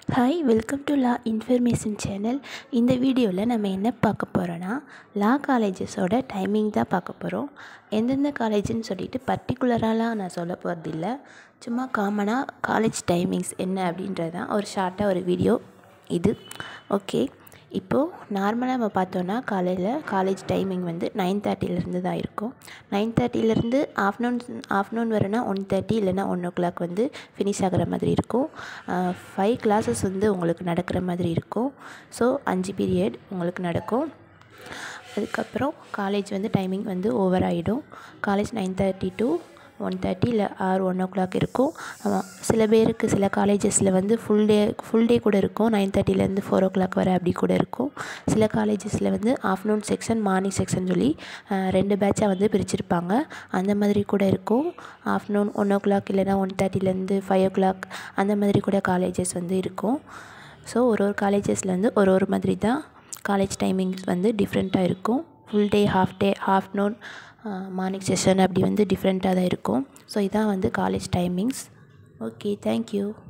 hi welcome to law information channel இந்த வீடியோவில் நம்ம என்ன பார்க்க போகிறோன்னா லா காலேஜஸோட டைமிங் தான் பார்க்க போகிறோம் எந்தெந்த காலேஜுன்னு சொல்லிட்டு பர்டிகுலராலாம் நான் சொல்ல போகிறதில்ல சும்மா காமனாக காலேஜ் டைமிங்ஸ் என்ன அப்படின்றது தான் ஒரு ஷார்ட்டாக ஒரு வீடியோ இது ஓகே இப்போது நார்மலாக நம்ம பார்த்தோன்னா காலையில் காலேஜ் டைமிங் வந்து நைன் தேர்ட்டிலேருந்து தான் இருக்கும் நைன் தேர்ட்டிலேருந்து ஆஃப்டர்நூன் ஆஃப்டர்நூன் வரனா ஒன் தேர்ட்டி இல்லைனா ஒன் ஓ கிளாக் வந்து ஃபினிஷ் ஆகிற மாதிரி இருக்கும் ஃபைவ் கிளாஸஸ் வந்து உங்களுக்கு நடக்கிற மாதிரி இருக்கும் ஸோ அஞ்சு பீரியட் உங்களுக்கு நடக்கும் அதுக்கப்புறம் காலேஜ் வந்து டைமிங் வந்து ஓவர் ஆகிடும் college nine thirty to one thirty இல்லை ஆர் ஒன் ஓ கிளாக் இருக்கும் ஆமாம் சில பேருக்கு சில காலேஜஸில் வந்து ஃபுல் டே ஃபுல் டே கூட இருக்கும் நைன் தேர்ட்டிலேருந்து ஃபோர் ஓ கிளாக் வரை அப்படி கூட இருக்கும் சில காலேஜஸில் வந்து ஆஃப்டர்நூன் செக்ஷன் மார்னிங் செக்ஷன் சொல்லி ரெண்டு பேட்சாக வந்து பிரிச்சிருப்பாங்க அந்த மாதிரி கூட இருக்கும் ஆஃப்டர்நூன் ஒன் ஓ கிளாக் இல்லைனா ஒன் தேர்ட்டிலேருந்து ஃபைவ் ஓ கிளாக் அந்த மாதிரி கூட காலேஜஸ் வந்து இருக்கும் ஸோ ஒரு ஒரு காலேஜஸில் வந்து ஒரு ஒரு மாதிரி தான் காலேஜ் டைமிங்ஸ் வந்து டிஃப்ரெண்ட்டாக இருக்கும் full day half day afternoon morning session அப்படி வந்து டிஃப்ரெண்ட்டாக தான் இருக்கும் ஸோ இதான் வந்து காலேஜ் டைமிங்ஸ் ஓகே தேங்க்யூ